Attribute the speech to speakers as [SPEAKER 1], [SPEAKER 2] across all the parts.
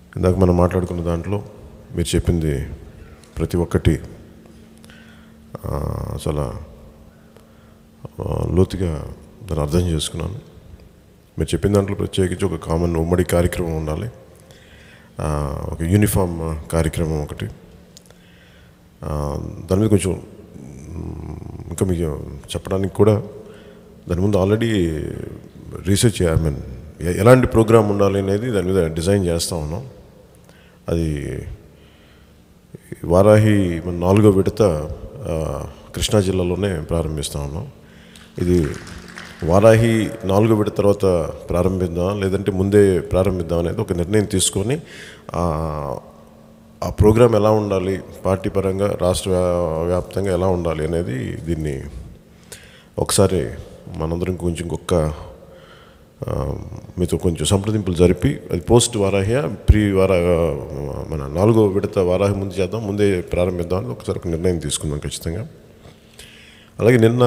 [SPEAKER 1] ఇందాక మనం మాట్లాడుకున్న దాంట్లో మీరు చెప్పింది ప్రతి ఒక్కటి ఆ, చాలా ఆ, లోతుగా దాన్ని అర్థం చేసుకున్నాను మీరు చెప్పిన దాంట్లో ప్రత్యేకించి ఒక కామన్ ఉమ్మడి కార్యక్రమం ఉండాలి ఆ, ఒక యూనిఫామ్ కార్యక్రమం ఒకటి ఆ, దాని మీద కొంచెం మ్, ఇంకా మీకు చెప్పడానికి కూడా దాని ముందు ఆల్రెడీ రీసెర్చ్ ఐ మీన్ ఎలాంటి ప్రోగ్రామ్ ఉండాలి అనేది దాని మీద డిజైన్ చేస్తూ ఉన్నాం అది వారాహి మన నాలుగో విడత ఆ, కృష్ణా జిల్లాలోనే ప్రారంభిస్తూ ఉన్నాం ఇది వారాహి నాలుగో విడత తర్వాత ప్రారంభిద్దాం లేదంటే ముందే ప్రారంభిద్దాం అనేది ఒక నిర్ణయం తీసుకొని ఆ, ఆ ప్రోగ్రాం ఎలా ఉండాలి పార్టీ పరంగా రాష్ట్ర వ్యా- వ్యాప్తంగా ఎలా ఉండాలి అనేది దీన్ని ఒకసారి మనందరం కొంచెం ఇంకొక ఆ, మీతో కొంచెం సంప్రదింపులు జరిపి అది పోస్ట్ వారాహ్య ప్రీ వారా మన నాలుగో విడత వారాహి ముందు చేద్దాం ముందే ప్రారంభిద్దాం అని ఒకసారి ఒక నిర్ణయం తీసుకుందాం ఖచ్చితంగా అలాగే నిన్న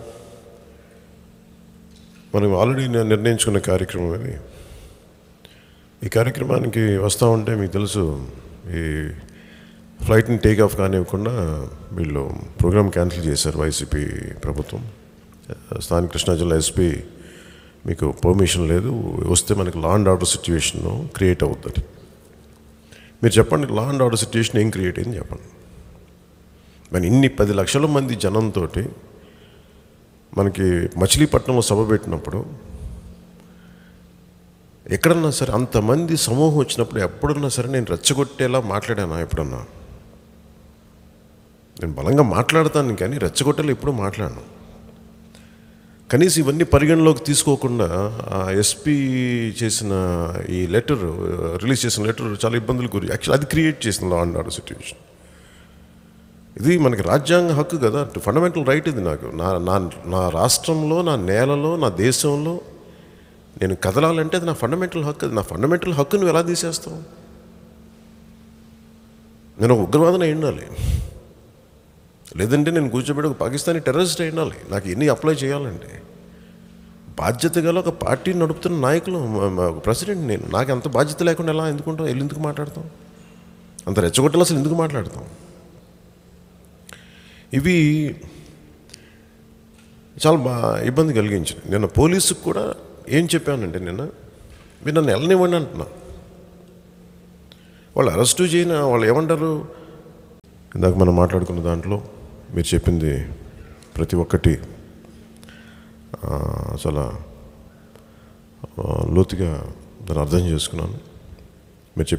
[SPEAKER 1] మనం ఆల్రెడీ నేను నిర్ణయించుకున్న కార్యక్రమం అది ఈ కార్యక్రమానికి వస్తూ ఉంటే మీకు తెలుసు ఈ ఫ్లైట్ని టేక్ ఆఫ్ కానివ్వకుండా వీళ్ళు ప్రోగ్రామ్ క్యాన్సిల్ చేశారు వైసీపీ ప్రభుత్వం స్థానిక కృష్ణా జిల్లా ఎస్పీ మీకు పర్మిషన్ లేదు వస్తే మనకి law and order situation create అవుతుంది మీరు చెప్పండి లా అండ్ ఆర్డర్ సిచ్యువేషన్ ఏం క్రియేట్ అయింది చెప్పండి మన ఇన్ని పది లక్షల మంది జనంతో మనకి మచిలీపట్నంలో సభ పెట్టినప్పుడు ఎక్కడన్నా సరే అంతమంది సమూహం వచ్చినప్పుడు ఎప్పుడన్నా సరే నేను రెచ్చగొట్టేలా మాట్లాడానా ఎప్పుడన్నా నేను బలంగా మాట్లాడతాను కానీ రెచ్చగొట్టేలా ఎప్పుడు మాట్లాడను కనీసం ఇవన్నీ పరిగణలోకి తీసుకోకుండా ఆ ఎస్పీ చేసిన ఈ లెటర్ రిలీజ్ చేసిన లెటర్ చాలా ఇబ్బందులు గురి యాక్చువల్ అది క్రియేట్ చేసిన లా అండ్ ఆర్డర్ సిచ్యువేషన్ ఇది మనకి రాజ్యాంగ హక్కు కదా ఫండమెంటల్ రైట్ ఇది నాకు నా నా నా రాష్ట్రంలో నా నేలలో నా దేశంలో నేను కదలాలంటే అది నా ఫండమెంటల్ హక్కు అది నా ఫండమెంటల్ హక్కు నువ్వు ఎలా తీసేస్తావు నేను ఒక ఉగ్రవాదన అయి ఉండాలి లేదంటే నేను కూర్చోబెట్టి ఒక పాకిస్తానీ టెర్రరిస్ట్ అయి ఉండాలి నాకు ఎన్ని అప్లై చేయాలండి బాధ్యత గల ఒక పార్టీ నడుపుతున్న నాయకులు మ- మ- ఒక ప్రెసిడెంట్ నేను నాకు అంత బాధ్యత లేకుండా ఎలా ఎందుకుంటాం వెళ్ళి ఎందుకు మాట్లాడతాం అంత రెచ్చగొట్టలు అసలు ఎందుకు మాట్లాడతాం ఇవి చాలా బా ఇబ్బంది కలిగించింది నిన్న పోలీసుకు కూడా ఏం చెప్పానంటే నిన్న మీరు నన్ను వెళ్ళనివ్వండి అంటున్నా వాళ్ళు అరెస్టు చేయన వాళ్ళు ఏమంటారు ఇందాక మనం మాట్లాడుకున్న దాంట్లో మీరు చెప్పింది ప్రతి ఒక్కటి ఆ, చాలా ఆ, లోతుగా దాన్ని అర్థం చేసుకున్నాను